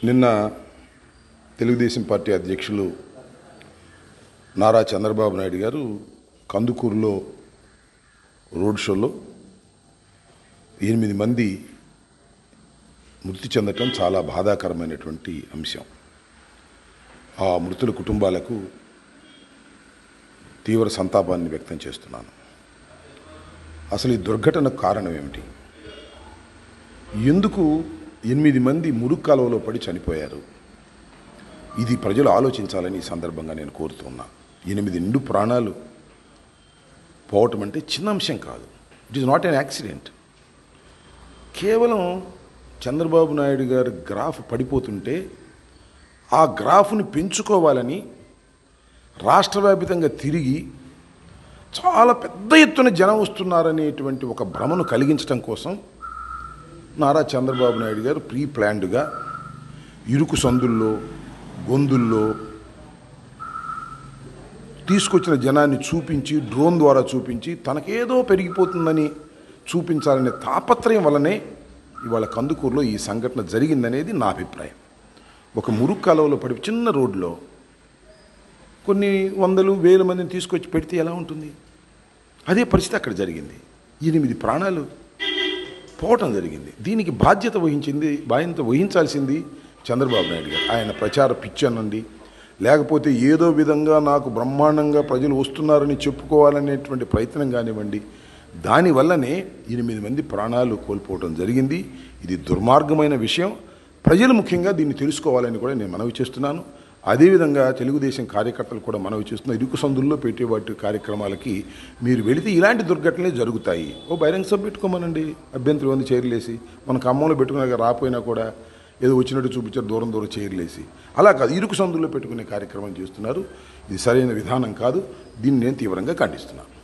నిన్న తెలుగుదేశం పార్టీ అధ్యక్షులు నారా చంద్రబాబు నాయుడు గారు కందుకూరులో రోడ్ షోలో ఎనిమిది మంది మృతి చెందటం చాలా బాధాకరమైనటువంటి అంశం ఆ మృతుల కుటుంబాలకు తీవ్ర సంతాపాన్ని వ్యక్తం చేస్తున్నాను అసలు ఈ దుర్ఘటనకు కారణం ఏమిటి ఎందుకు ఎనిమిది మంది మురుగు కాలువలో పడి చనిపోయారు ఇది ప్రజలు ఆలోచించాలని ఈ సందర్భంగా నేను కోరుతున్నా ఎనిమిది నిండు ప్రాణాలు పోవటం అంటే చిన్న అంశం కాదు it is not an accident కేవలం చంద్రబాబు నాయుడు గారి గ్రాఫ్ పడిపోతుంటే ఆ గ్రాఫ్ను పెంచుకోవాలని రాష్ట్ర వ్యాపితంగా తిరిగి చాలా పెద్ద ఎత్తున జనం వస్తున్నారనేటువంటి ఒక భ్రమను కలిగించడం కోసం నారా చంద్రబాబు నాయుడు గారు ప్రీ ప్లాన్డ్గా ఇరుకు సందుల్లో గొంతుల్లో తీసుకొచ్చిన జనాన్ని చూపించి డ్రోన్ ద్వారా చూపించి తనకేదో పెరిగిపోతుందని చూపించాలనే తాపత్రయం వల్లనే ఇవాళ కందుకూరులో ఈ సంఘటన జరిగిందనేది నా అభిప్రాయం ఒక మురుగు కాలువలో పడి చిన్న రోడ్లో కొన్ని వందలు వేల మందిని తీసుకొచ్చి పెడితే ఎలా ఉంటుంది అదే పరిస్థితి అక్కడ జరిగింది ఎనిమిది ప్రాణాలు పోవటం జరిగింది దీనికి బాధ్యత వహించింది బాధ్యత వహించాల్సింది చంద్రబాబు నాయుడు గారు ఆయన ప్రచార పిచ్చనండి లేకపోతే ఏదో విధంగా నాకు బ్రహ్మాండంగా ప్రజలు వస్తున్నారని చెప్పుకోవాలనేటువంటి ప్రయత్నం కానివ్వండి దానివల్లనే ఎనిమిది మంది ప్రాణాలు కోల్పోవడం జరిగింది ఇది దుర్మార్గమైన విషయం ప్రజలు ముఖ్యంగా దీన్ని తెలుసుకోవాలని కూడా నేను మనవి చేస్తున్నాను అదేవిధంగా తెలుగుదేశం కార్యకర్తలు కూడా మనవి చేస్తున్న ఇరుకు సందుల్లో పెట్టే వాటి కార్యక్రమాలకి మీరు వెళితే ఇలాంటి దుర్ఘటనలే జరుగుతాయి ఓ బహిరంగ సభ పెట్టుకోమనండి అభ్యంతరం ఉంది చైర్లేసి మన ఖమ్మంలో పెట్టుకున్నాక రాపోయినా కూడా ఏదో వచ్చినట్టు చూపించారు దూరం దూరం చైర్లేసి అలా కాదు ఇరుకు సందుల్లో పెట్టుకునే కార్యక్రమం చేస్తున్నారు ఇది సరైన విధానం కాదు దీన్ని నేను తీవ్రంగా ఖండిస్తున్నాను